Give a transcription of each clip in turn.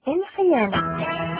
الخيانة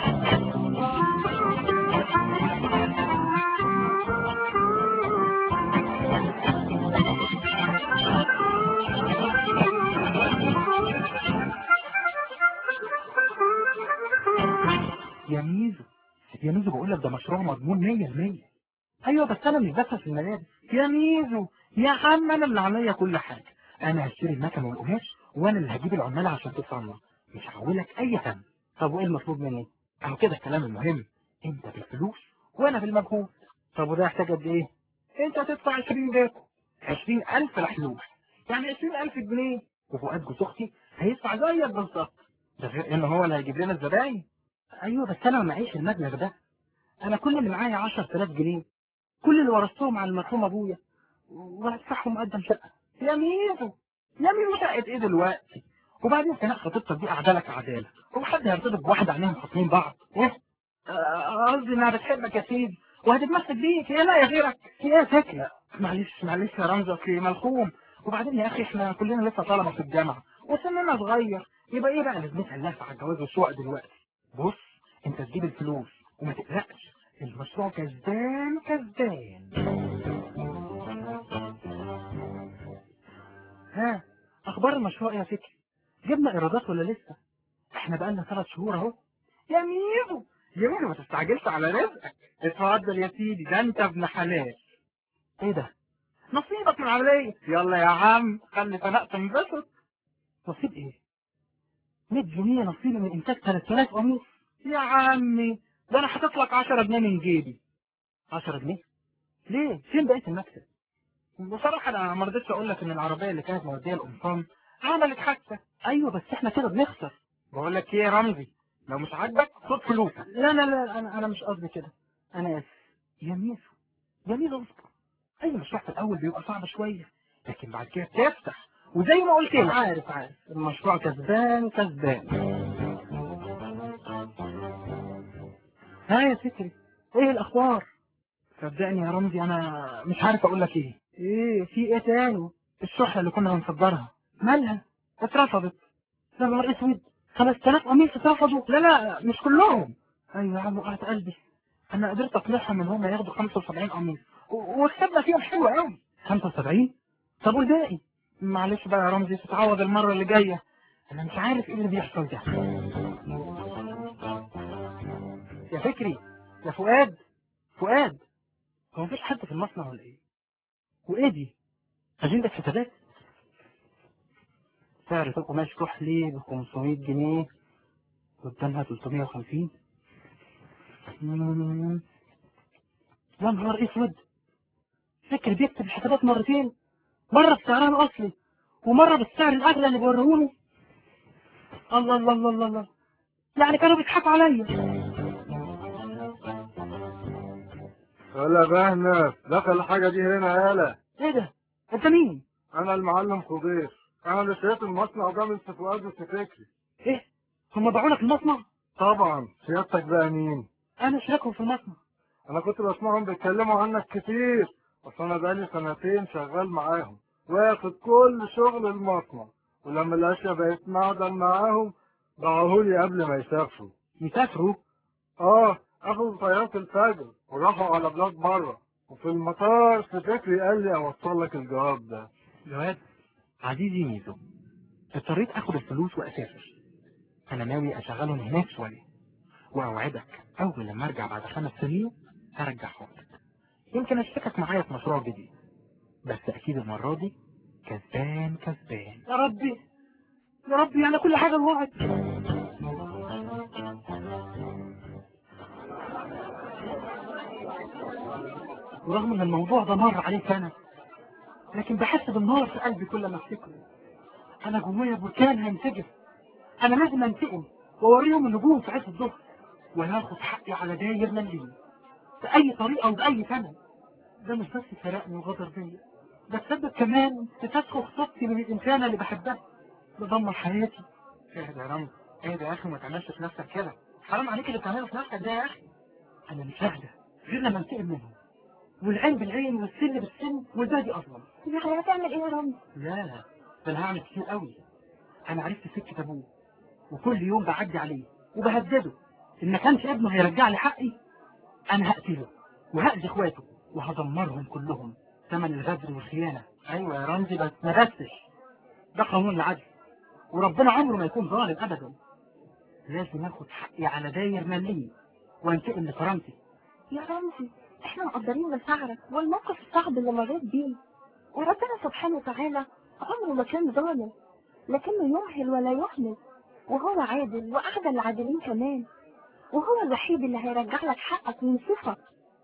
يا ميزو يا ميزو بقول لك ده مشروع مضمون 100% ايوه بس انا مش بس في الملابس يا ميزو يا عم انا اللي عليا كل حاجه انا هشتري المكن والقماش وانا اللي هجيب العمال عشان تصنع مش هقولك اي هم طب وايه المطلوب مني اهو كده الكلام المهم انت بالفلوس وانا بالمجهود طب وده يحتاج قد ايه انت هتدفع 20 باكو 20000 لحلوح يعني 20000 جنيه وفؤاد جوز اختي هيدفع زيك بالظبط ده غير ان هو اللي هيجيب لنا الزباين ايوه بس انا ما معيش المبلغ ده انا كل اللي معايا 10000 جنيه كل اللي ورثتهم على المرحوم ابويا وهدفعهم مقدم شقه يا ميزو يا ميزو شقه ايه دلوقتي وبعدين خناق خطيبتك دي قعدالك عداله هو حد هيرتبط بواحده عينيهم خاصمين بعض ايه آه، قصدي انها بتحبك يا سيدي وهتتمسك بيك هي لا يا غيرك هي فكره معلش معلش يا رمزي اصلي ملخوم وبعدين يا اخي احنا كلنا لسه طلبه في الجامعه وسننا صغير يبقى ايه بقى لازمتها اللهفه على الجواز والشقق دلوقتي بص انت تجيب الفلوس وما تقلقش المشروع كسبان كسبان ها اخبار المشروع إيه يا فكري جبنا ايرادات ولا لسه احنا بقالنا ثلاث شهور اهو يا ميزو يا ميزو ما تستعجلش على رزقك اتفضل يا سيدي ده انت ابن حلال ايه ده نصيبك من العمليه يلا يا عم خلي فناء تنبسط نصيب ايه 100 جنيه نصيبي من انتاج 3000 قميص يا عمي ده انا حاطط لك 10 جنيه من جيبي 10 جنيه ليه فين بقيه المكسب بصراحه انا ما رضيتش اقول لك ان العربيه اللي كانت موديه القمصان عملت حادثه ايوه بس احنا كده بنخسر بقول لك ايه يا رمزي لو مش عاجبك خد فلوسك لا لا لا انا انا مش قصدي كده انا اسف يا ميسو يا ميسو اصبر اي مشروع في الاول بيبقى صعب شويه لكن بعد كده بتفتح وزي ما قلت لك عارف عارف المشروع كسبان كسبان ها يا فكري ايه الاخبار صدقني يا رمزي انا مش عارف اقول لك ايه ايه في ايه تاني الشحنه اللي كنا هنصدرها مالها اترفضت يا نهار اسود 5000 قميص اترفضوا لا لا مش كلهم ايوه يا عم وقعت قلبي انا قدرت اقنعهم ان هم ياخدوا 75 قميص و- وكسبنا فيهم حلو قوي 75 طب والباقي معلش بقى يا رمزي تتعوض المره اللي جايه انا مش عارف ايه اللي بيحصل ده يا فكري يا فؤاد فؤاد هو مفيش حد في المصنع ولا ايه وايه دي اجندة حسابات سعر القماش كحلي ب 500 جنيه قدامها 350 مم. يا نهار اسود فكر بيكتب الحسابات مرتين مرة بسعرها الأصلي ومرة بالسعر الأغلى اللي بيوريهوني الله الله الله الله الله يعني كانوا بيضحكوا عليا هلا بهنا دخل الحاجة دي هنا يالا ايه ده؟ انت مين؟ أنا المعلم خضير أنا اللي شايف المصنع ده من فؤاد وفكري ايه؟ هم باعونا في المصنع؟ طبعا سيادتك بقى مين؟ انا شراكهم في المصنع أنا كنت بسمعهم بيتكلموا عنك كتير بس أنا بقالي سنتين شغال معاهم واخد كل شغل المصنع ولما الأشياء بقت معدن معاهم باعوهولي قبل ما يسافروا يسافروا اه اخدوا طيارة الفجر وراحوا على بلاد بره وفي المطار فكري قال لي اوصل لك الجواب ده جواد عزيزي ميزو اضطريت اخد الفلوس واسافر انا ناوي اشغلهم هناك شويه واوعدك اول لما ارجع بعد خمس سنين هرجعهم لك يمكن اشتركك معايا في مشروع جديد بس اكيد المره دي كسبان كسبان يا ربي يا ربي انا كل حاجه وقعت ورغم ان الموضوع ده مر عليه سنه لكن بحس بالنار في قلبي كل ما افتكره انا جوايا بركان هينفجر انا لازم انتقم واوريهم النجوم في عز الظهر وهاخد حقي على داير مليون باي طريقه وباي ثمن ده مش بس سرقني وغدر بيا ده تسبب كمان في فسخ خطوبتي من الانسانه اللي بحبها ده دمر حياتي اهدى يا رمز اهدى يا اخي وما تعملش في نفسك كده حرام عليك اللي بتعمله في نفسك ده يا اخي انا مش ههدى غير لما انتقم منهم والعين بالعين والسن بالسن والباقي اظلم يعني هتعمل ايه يا رمز؟ لا ده انا هعمل كتير قوي انا عرفت سكة ابوه وكل يوم بعدي عليه وبهدده إن ما كانش ابنه هيرجع لي حقي أنا هقتله وهأذي إخواته وهدمرهم كلهم ثمن الغدر والخيانة أيوة يا رمزي بس ما بسش ده قانون العدل وربنا عمره ما يكون ظالم أبدا لازم آخد حقي على داير مليم وانتقم لكرامتي يا رمزي احنا مقدرين مشاعرك والموقف الصعب اللي مريت بيه وربنا سبحانه وتعالى عمره ما كان ظالم لكنه يمهل ولا يهمل وهو عادل وأعدل العادلين كمان وهو الوحيد اللي هيرجع لك حقك وينصفك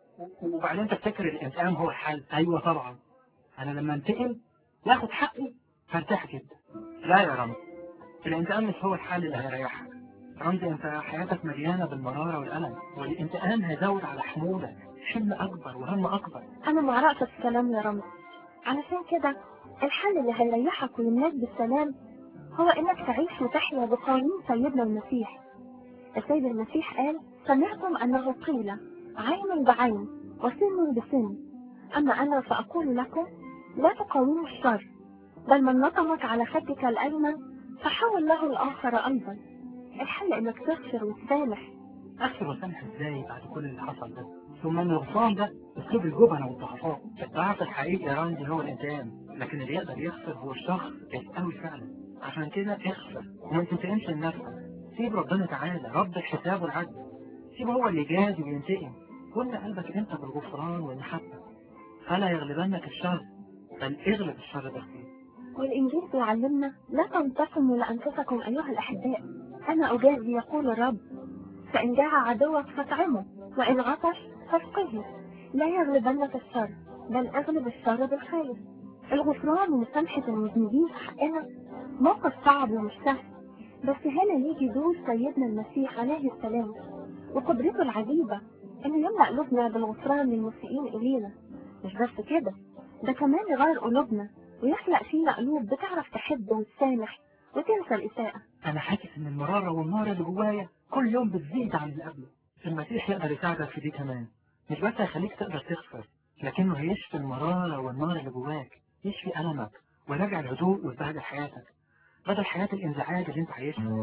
وبعدين تفتكر الانتقام هو الحل ايوه طبعا انا لما انتقم واخد حقي هرتاح جدا لا يا رمزي الانتقام مش هو الحل اللي هيريحك رمزي انت حياتك مليانه بالمراره والالم والانتقام هيزود على حمولك حمل اكبر وهم اكبر أنا ما عرفت الكلام يا رمزي علشان كده الحل اللي هيريحك ويملاك بالسلام هو إنك تعيش وتحيا بقانون سيدنا المسيح السيد المسيح قال سمعتم أنه قيل عين بعين وسن بسن أما أنا فأقول لكم لا تقاوموا الشر بل من نطمك على خدك الأيمن فحول له الآخر أيضا الحل إنك تغفر وتسامح اغفر وسامح ازاي بعد كل اللي حصل ده ثم ان الغفران ده اسلوب الجبنه والضعفاء الضعف الحقيقي يا رمزي هو الانتقام لكن اللي يقدر يغفر هو الشخص يسأوي فعلا عشان كده اغفر وما تنتقمش لنفسك سيب ربنا تعالى رب الحساب والعدل سيب هو اللي يجازي وينتقم كل قلبك انت بالغفران والمحبه فلا يغلبنك الشر بل اغلب الشر بالخير والإنجيل بيعلمنا لا تنتقموا لأنفسكم أيها الأحباء أنا أجازي يقول الرب فإن جاع عدوك فاطعمه وإن عطش فاسقه لا يغلبنك الشر بل أغلب الشر بالخير الغفران ومسامحة المذنبين في حقنا موقف صعب ومش سهل بس هنا يجي دور سيدنا المسيح عليه السلام وقدرته العجيبة إنه يملأ قلوبنا بالغفران للمسيئين إلينا مش بس كده ده كمان يغير قلوبنا ويخلق فينا قلوب بتعرف تحب وتسامح وتنسى الإساءة انا حاسس ان المراره والنار اللي جوايا كل يوم بتزيد عن اللي قبله المسيح يقدر يساعدك في دي كمان مش بس هيخليك تقدر تغفر لكنه هيشفي المراره والنار اللي جواك يشفي المك ويرجع الهدوء والبهجه لحياتك بدل حياه الانزعاج اللي انت عايشها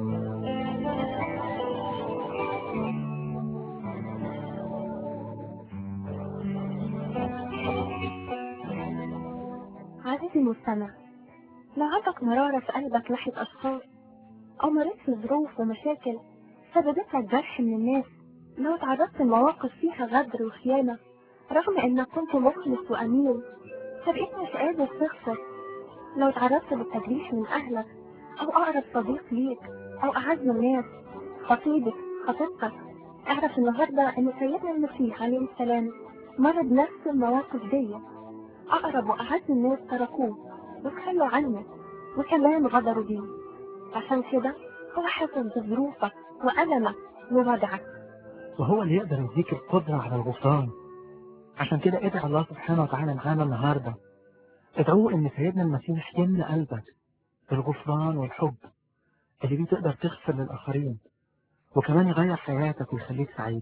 عزيزي المستمع لو عندك مرارة في قلبك ناحية أشخاص أو مريت في ظروف ومشاكل سببت لك جرح من الناس لو تعرضت لمواقف فيها غدر وخيانة رغم إنك كنت مخلص وأمين فبقيت مش قادر تغفر لو تعرضت للتجريح من أهلك أو أقرب صديق ليك أو أعز الناس خطيبك خطيبتك اعرف النهاردة إن سيدنا المسيح عليه السلام مر بنفس المواقف دي أقرب وأعز الناس تركوه وتخلوا عنه وكمان غدروا بيه عشان كده هو حاسس بظروفك وألمك ووجعك وهو اللي يقدر يديك القدرة على الغفران عشان كده ادعي الله سبحانه وتعالى معانا النهاردة ادعوه ان سيدنا المسيح يملأ قلبك بالغفران والحب اللي بيه تقدر تغفر للآخرين وكمان يغير حياتك ويخليك سعيد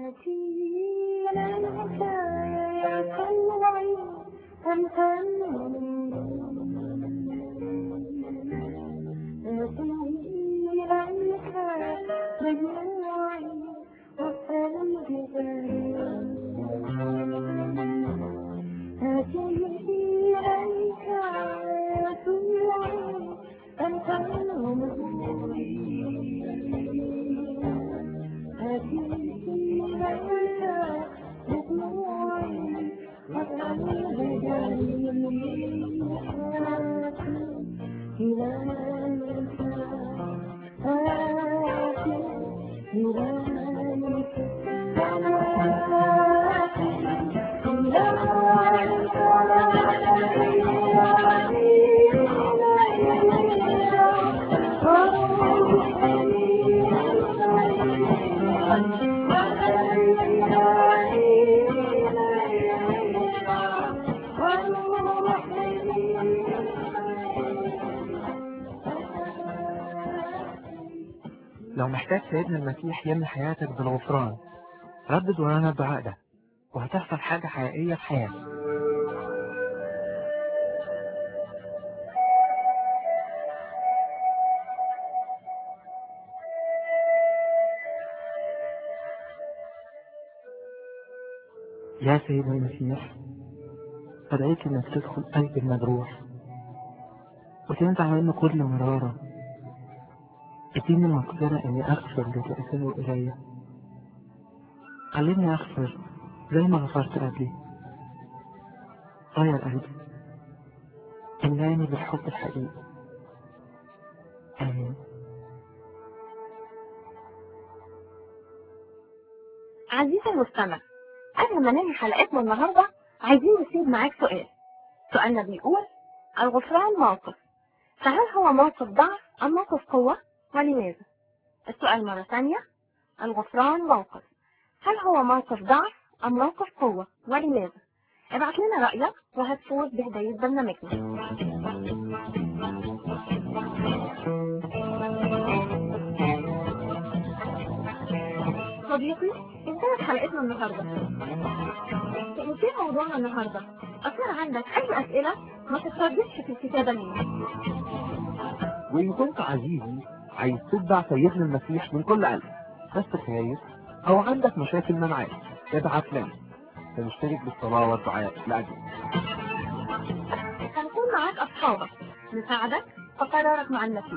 لو محتاج سيدنا المسيح يملى حياتك بالغفران ردد ورانا الدعاء ده وهتحصل حاجة حقيقية في حياتك يا سيدنا المسيح أدعيك إنك تدخل قلب المجروح وتنزع منه كل مرارة اديني المقدرة إني أغفر لتأثير إلي علمني أغفر زي ما غفرت قبلي غير قلبي املاني بالحب الحقيقي آمين عزيزي المستمع قبل ما ننهي حلقتنا النهاردة عايزين نسيب معاك سؤال سؤالنا بيقول الغفران موقف فهل هو موقف ضعف أم موقف قوة ولماذا؟ السؤال مرة ثانية الغفران موقف هل هو موقف ضعف أم موقف قوة ولماذا؟ ابعت لنا رأيك وهتفوز بهدية برنامجنا صديقي انتهت حلقتنا النهاردة في موضوعنا النهاردة أصلا عندك أي أسئلة ما تترددش في الكتابة لينا وإن كنت عزيزي عايز تتبع سيدنا المسيح من كل قلب بس خايف أو عندك مشاكل منعاه ابعت لنا سنشترك بالصلاة والدعاء لأجلك هنكون معاك أصحابك نساعدك في قرارك مع المسيح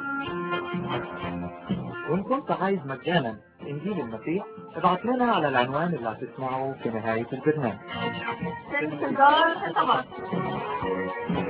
وإن كنت عايز مجانا إنجيل المسيح ابعت لنا على العنوان اللي هتسمعه في نهاية البرنامج في انتظار خطابك